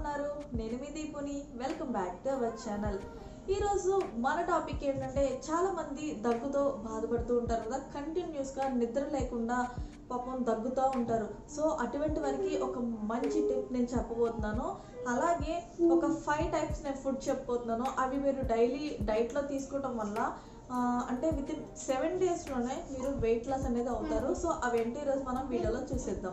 ఉన్నారు నేను మీ దీపుని welcome back to our channel ఈరోజు మన టాపిక్ ఏంటంటే చాలా మంది దగ్గుతో బాధపడుతూ ఉంటారు కదా కంటిన్యూస్గా నిద్ర లేకుండా పాపం దగ్గుతూ ఉంటారు సో అటువంటి వారికి ఒక మంచి టిప్ నేను చెప్పబోతున్నాను అలాగే ఒక ఫైవ్ టైప్స్ నేను ఫుడ్ చెప్పబోతున్నాను అవి మీరు డైలీ డైట్లో తీసుకోవటం వల్ల ఆ, అంటే విత్ ఇన్ సెవెన్ డేస్లోనే మీరు వెయిట్ లాస్ అనేది అవుతారు సో అవేంటి ఈరోజు మనం వీడియోలో చూసేద్దాం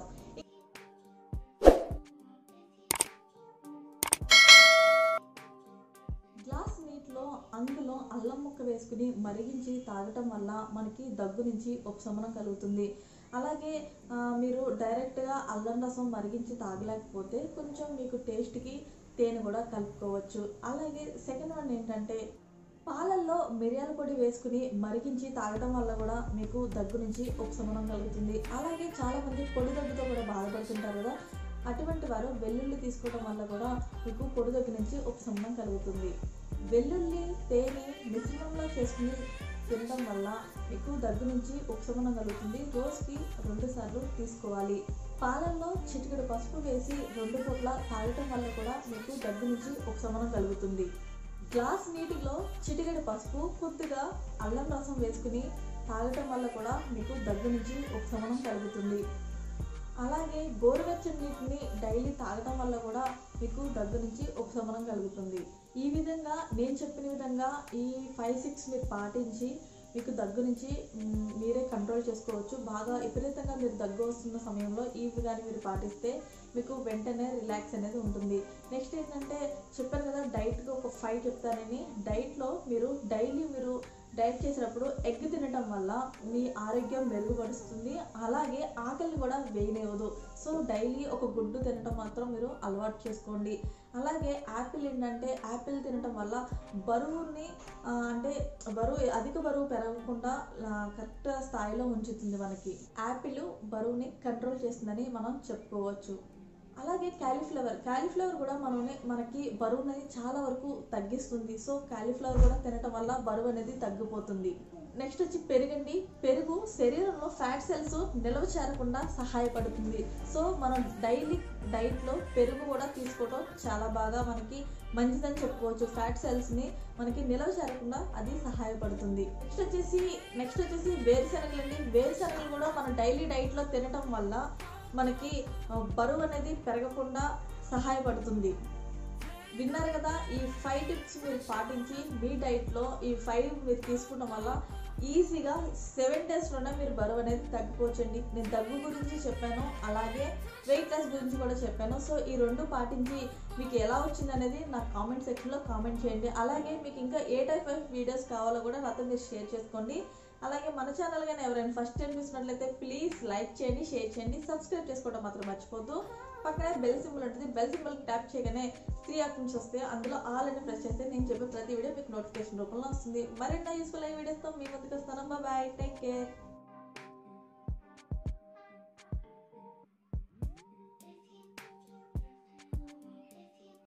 గ్లాస్ నీటిలో అందులో అల్లం ముక్క వేసుకుని మరిగించి తాగటం వల్ల మనకి దగ్గు నుంచి ఉపశమనం కలుగుతుంది అలాగే ఆ, మీరు డైరెక్ట్గా అల్లం రసం మరిగించి తాగలేకపోతే కొంచెం మీకు టేస్ట్కి తేనె కూడా కలుపుకోవచ్చు అలాగే సెకండ్ వన్ ఏంటంటే పాలల్లో మిరియాల పొడి వేసుకుని మరిగించి తాగడం వల్ల కూడా మీకు దగ్గు నుంచి ఉపశమనం కలుగుతుంది అలాగే చాలామంది పొడి దగ్గుతో కూడా బాధపడుతుంటారు కదా అటువంటి వారు వెల్లుల్లి తీసుకోవడం వల్ల కూడా మీకు పొడి దగ్గు నుంచి ఉపశమనం కలుగుతుంది వెల్లుల్లి తేనె మిశ్రమంలో చేసుకుని తినడం వల్ల మీకు దగ్గు నుంచి ఉపశమనం కలుగుతుంది రోజుకి రెండు సార్లు తీసుకోవాలి పాలల్లో చిటికెడు పసుపు వేసి రెండు పూట్ల తాగటం వల్ల కూడా మీకు దగ్గు నుంచి ఉపశమనం కలుగుతుంది గ్లాస్ నీటిలో చిటికెడు పసుపు కొద్దిగా అల్లం రసం వేసుకుని తాగటం వల్ల కూడా మీకు దగ్గు నుంచి ఉపశమనం కలుగుతుంది అలాగే గోరువెచ్చని నీటిని డైలీ తాగటం వల్ల కూడా మీకు దగ్గు నుంచి ఉపశమనం కలుగుతుంది ఈ విధంగా నేను చెప్పిన విధంగా ఈ ఫైవ్ సిక్స్ మీరు పాటించి మీకు దగ్గు నుంచి మ్, మీరే కంట్రోల్ చేసుకోవచ్చు బాగా విపరీతంగా మీరు దగ్గు వస్తున్న సమయంలో ఈ విధాన్ని మీరు పాటిస్తే మీకు వెంటనే రిలాక్స్ అనేది ఉంటుంది నెక్స్ట్ ఏంటంటే చెప్పాను కదా డైట్గా ఒక ఫైవ్ చెప్తానని డైట్లో మీరు డైలీ మీరు డైట్ చేసినప్పుడు ఎగ్ తినడం వల్ల మీ ఆరోగ్యం మెరుగుపరుస్తుంది అలాగే ఆకలిని కూడా వేయనివ్వదు సో డైలీ ఒక గుడ్డు తినడం మాత్రం మీరు అలవాటు చేసుకోండి అలాగే యాపిల్ ఏంటంటే యాపిల్ తినడం వల్ల బరువుని ఆ, అంటే బరువు అధిక బరువు పెరగకుండా కరెక్ట్ స్థాయిలో ఉంచుతుంది మనకి యాపిల్ బరువుని కంట్రోల్ చేస్తుందని మనం చెప్పుకోవచ్చు అలాగే క్యాలీఫ్లవర్ క్యాలీఫ్లవర్ కూడా మనని మనకి బరువు అనేది చాలా వరకు తగ్గిస్తుంది సో క్యాలీఫ్లవర్ కూడా తినటం వల్ల బరువు అనేది తగ్గిపోతుంది నెక్స్ట్ వచ్చి పెరుగండి పెరుగు శరీరంలో ఫ్యాట్ సెల్స్ నిల్వ చేరకుండా సహాయపడుతుంది సో మనం డైలీ డైట్లో పెరుగు కూడా తీసుకోవడం చాలా బాగా మనకి మంచిదని చెప్పుకోవచ్చు ఫ్యాట్ సెల్స్ని మనకి నిల్వ చేరకుండా అది సహాయపడుతుంది నెక్స్ట్ వచ్చేసి నెక్స్ట్ వచ్చేసి వేరుశనగలు అండి వేరుశనగలు కూడా మనం డైలీ డైట్లో తినటం వల్ల మనకి ఆ, బరువు అనేది పెరగకుండా సహాయపడుతుంది విన్నారు కదా ఈ ఫైవ్ టిప్స్ మీరు పాటించి మీ డైట్లో ఈ ఫైవ్ మీరు తీసుకోవడం వల్ల ఈజీగా సెవెన్ డేస్లోనే మీరు బరువు అనేది తగ్గిపోవచ్చండి నేను దగ్గు గురించి చెప్పాను అలాగే వెయిట్ లాస్ గురించి కూడా చెప్పాను సో ఈ రెండు పాటించి మీకు ఎలా వచ్చింది అనేది నాకు కామెంట్ సెక్షన్లో కామెంట్ చేయండి అలాగే మీకు ఇంకా ఏ టైప్ ఆఫ్ వీడియోస్ కావాలో కూడా నాతో మీరు షేర్ చేసుకోండి అలాగే మన ఛానల్ కానీ ఎవరైనా ఫస్ట్ టైం చూసినట్లయితే ప్లీజ్ లైక్ చేయండి షేర్ చేయండి సబ్స్క్రైబ్ చేసుకోవడం మాత్రం మర్చిపోద్దు పక్కనే బెల్ సింబల్ ఉంటుంది బెల్ సింబల్ ట్యాప్ చేయగానే త్రీ ఆప్షన్స్ వస్తే అందులో ఆల్ అని ప్రెస్ చేస్తే నేను చెప్పే ప్రతి వీడియో మీకు నోటిఫికేషన్ రూపంలో వస్తుంది మరిన్ని యూస్ఫుల్ అయ్యే వీడియోస్తో మీ ముందుకు వస్తాను బాయ్ టేక్ కేర్